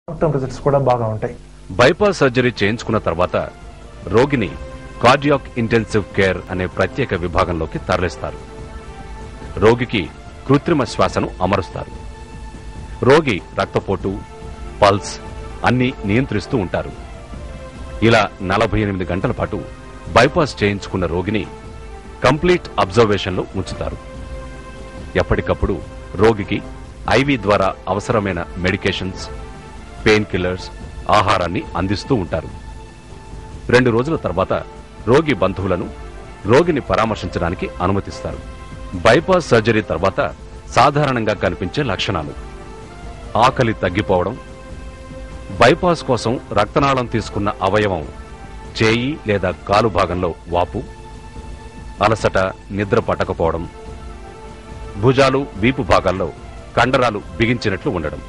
term results కూడా బాగా ఉంటాయి బైపాస్ సర్జరీ చేయించుకున్న తర్వాత రోగిని కార్డియాక్ ఇంటెన్సివ్ కేర్ అనే ప్రత్యేక విభాగంలోకి తరలిస్తారు రోగికి కృత్రిమ శ్వాసను అమరుస్తారు రోగి రక్తపోటు పల్స్ అన్ని నియంత్రిస్తూ ఉంటారు ఇలా నలభై ఎనిమిది గంటల పాటు బైపాస్ చేయించుకున్న రోగిని కంప్లీట్ అబ్జర్వేషన్లో ఉంచుతారు ఎప్పటికప్పుడు రోగికి ఐవి ద్వారా అవసరమైన మెడికేషన్స్ పెయిన్ కిల్లర్స్ ఆహారాన్ని అందిస్తూ ఉంటారు రెండు రోజుల తర్వాత రోగి బంధువులను రోగిని పరామర్శించడానికి అనుమతిస్తారు బైపాస్ సర్జరీ తర్వాత సాధారణంగా కనిపించే లక్షణాలు ఆకలి తగ్గిపోవడం బైపాస్ కోసం రక్తనాళం తీసుకున్న అవయవం చేయి లేదా కాలు భాగంలో వాపు అలసట నిద్ర పట్టకపోవడం భుజాలు వీపు భాగాల్లో కండరాలు బిగించినట్లు ఉండడం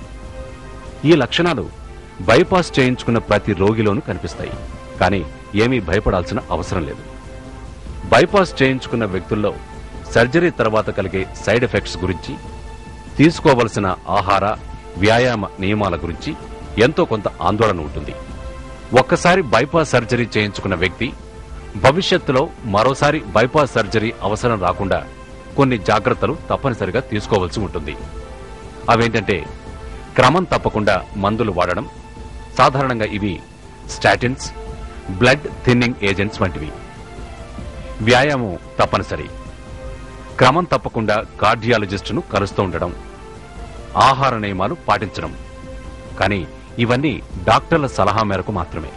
ఈ లక్షణాలు బైపాస్ చేయించుకున్న ప్రతి రోగిలోనూ కనిపిస్తాయి కానీ ఏమీ భయపడాల్సిన అవసరం లేదు బైపాస్ చేయించుకున్న వ్యక్తుల్లో సర్జరీ తర్వాత కలిగే సైడ్ ఎఫెక్ట్స్ గురించి తీసుకోవలసిన ఆహార వ్యాయామ నియమాల గురించి ఎంతో కొంత ఆందోళన ఉంటుంది ఒక్కసారి బైపాస్ సర్జరీ చేయించుకున్న వ్యక్తి భవిష్యత్తులో మరోసారి బైపాస్ సర్జరీ అవసరం రాకుండా కొన్ని జాగ్రత్తలు తప్పనిసరిగా తీసుకోవాల్సి ఉంటుంది అవేంటంటే క్రమం తప్పకుండా మందులు వాడడం సాధారణంగా ఇవి స్టాటిన్స్ బ్లడ్ థిన్నింగ్ ఏజెంట్స్ వంటివి వ్యాయామం తప్పనిసరి క్రమం తప్పకుండా కార్డియాలజిస్టును కలుస్తూ ఉండడం ఆహార నియమాలు పాటించడం కానీ ఇవన్నీ డాక్టర్ల సలహా మేరకు మాత్రమే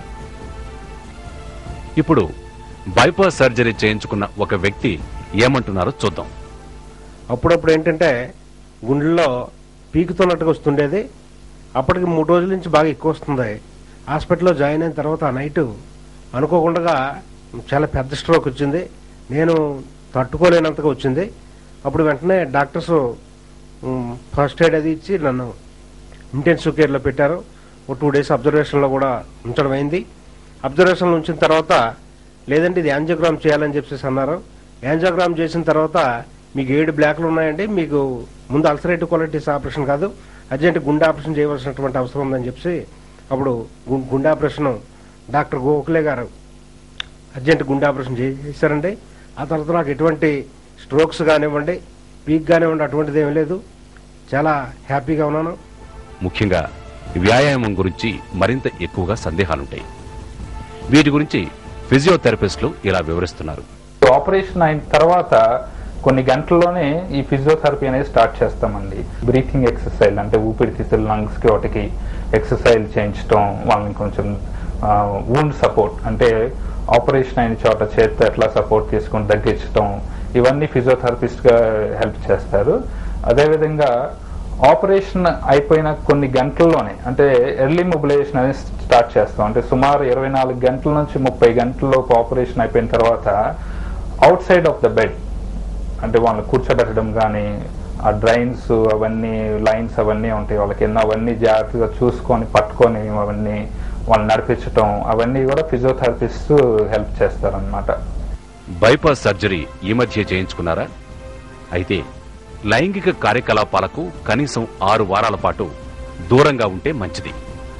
ఇప్పుడు బైపాస్ సర్జరీ చేయించుకున్న ఒక వ్యక్తి ఏమంటున్నారో చూద్దాం అప్పుడప్పుడు ఏంటంటే గుండెల్లో పీకుతున్నట్టుగా వస్తుండేది అప్పటికి మూడు రోజుల నుంచి బాగా ఎక్కువ వస్తుంది హాస్పిటల్లో జాయిన్ అయిన తర్వాత ఆ నైట్ అనుకోకుండా చాలా పెద్ద స్ట్రోక్ వచ్చింది నేను తట్టుకోలేనంతగా వచ్చింది అప్పుడు వెంటనే డాక్టర్స్ ఉమ్, ఫస్ట్ ఎయిడ్ అది ఇచ్చి నన్ను ఇంటెన్సివ్ కేర్లో పెట్టారు ఒక టూ డేస్ అబ్జర్వేషన్లో కూడా ఉంచడం అయింది అబ్జర్వేషన్లో ఉంచిన తర్వాత లేదంటే ఇది యాంజియోగ్రామ్ చేయాలని చెప్పేసి అన్నారు యాంజియోగ్రామ్ చేసిన తర్వాత మీకు ఏడు బ్లాక్లు ఉన్నాయండి మీకు ముందు అల్సరేటివ్ క్వాలిటీస్ ఆపరేషన్ కాదు అర్జెంట్ గుండె ఆపరేషన్ చేయవలసినటువంటి అవసరం ఉందని చెప్పి అప్పుడు గు- గుండె ఆపరేషన్ డాక్టర్ గోఖలే గారు అర్జెంట్ గుండె ఆపరేషన్ చేశారండి ఆ తర్వాత నాకు ఎటువంటి స్ట్రోక్స్ కానివ్వండి పీక్ కానివ్వండి అటువంటిది ఏమీ లేదు చాలా హ్యాపీగా ఉన్నాను ముఖ్యంగా వ్యాయామం గురించి మరింత ఎక్కువగా సందేహాలుంటాయి వీటి గురించి ఫిజియోథెరపిస్టులు ఇలా వివరిస్తున్నారు ఆపరేషన్ అయిన తర్వాత కొన్ని గంటల్లోనే ఈ ఫిజియోథెరపీ అనేది స్టార్ట్ చేస్తామండి బ్రీతింగ్ ఎక్సర్సైజ్ అంటే ఊపిరితిత్తులు లంగ్స్ కి వాటికి ఎక్సర్సైజ్ చేయించడం వాళ్ళని కొంచెం వూండ్ సపోర్ట్ అంటే ఆపరేషన్ అయిన చోట చేత్తో ఎట్లా సపోర్ట్ తీసుకొని తగ్గించడం ఇవన్నీ ఫిజియోథెరపిస్ట్ గా హెల్ప్ చేస్తారు అదేవిధంగా ఆపరేషన్ అయిపోయిన కొన్ని గంటల్లోనే అంటే ఎర్లీ మొబిలైజేషన్ అనేది స్టార్ట్ చేస్తాం అంటే సుమారు ఇరవై నాలుగు గంటల నుంచి ముప్పై గంటల్లోపు ఆపరేషన్ అయిపోయిన తర్వాత outside of the bed అంటే వాళ్ళని కూర్చోబెట్టడం కానీ ఆ డ్రైన్స్ అవన్నీ లైన్స్ అవన్నీ ఉంటాయి వాళ్ళ కింద అవన్నీ జాగ్రత్తగా చూసుకొని పట్టుకొని అవన్నీ వాళ్ళని నడిపించడం అవన్నీ కూడా ఫిజియోథెరపిస్ట్ హెల్ప్ చేస్తారనమాట బైపాస్ సర్జరీ ఈ మధ్య చేయించుకున్నారా అయితే లైంగిక కార్యకలాపాలకు కనీసం ఆరు వారాల పాటు దూరంగా ఉంటే మంచిది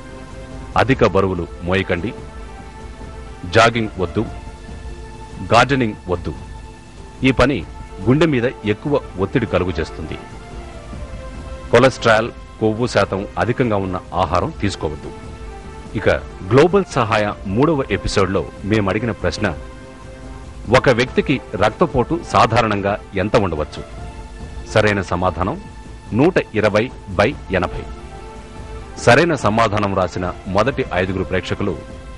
అధిక బరువులు మోయకండి జాగింగ్ వద్దు గార్డెనింగ్ వద్దు ఈ పని గుండె మీద ఎక్కువ ఒత్తిడి కలుగు చేస్తుంది కొలెస్ట్రాల్ కొవ్వు శాతం అధికంగా ఉన్న ఆహారం తీసుకోవద్దు ఇక గ్లోబల్ సహాయ మూడవ ఎపిసోడ్లో మేము అడిగిన ప్రశ్న ఒక వ్యక్తికి రక్తపోటు సాధారణంగా ఎంత ఉండవచ్చు సరైన సమాధానం నూట ఇరవై బై ఎనభై సరైన సమాధానం రాసిన మొదటి ఐదుగురు ప్రేక్షకులు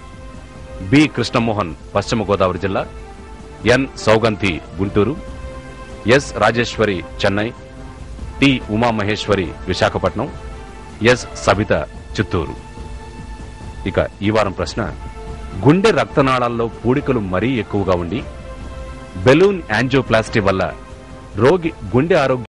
బి కృష్ణమోహన్ పశ్చిమ గోదావరి జిల్లా N Sougandhi Guntur S Rajeswari Chennai T Umamaheswari Visakhapatnam S Sabitha Chittoor ఇక ఈ వారం ప్రశ్న గుండె రక్తనాళాల్లో పూడికలు మరీ ఎక్కువగా ఉండి బెలూన్ యాంజియోప్లాస్టీ వల్ల రోగి గుండె ఆరోగ్యం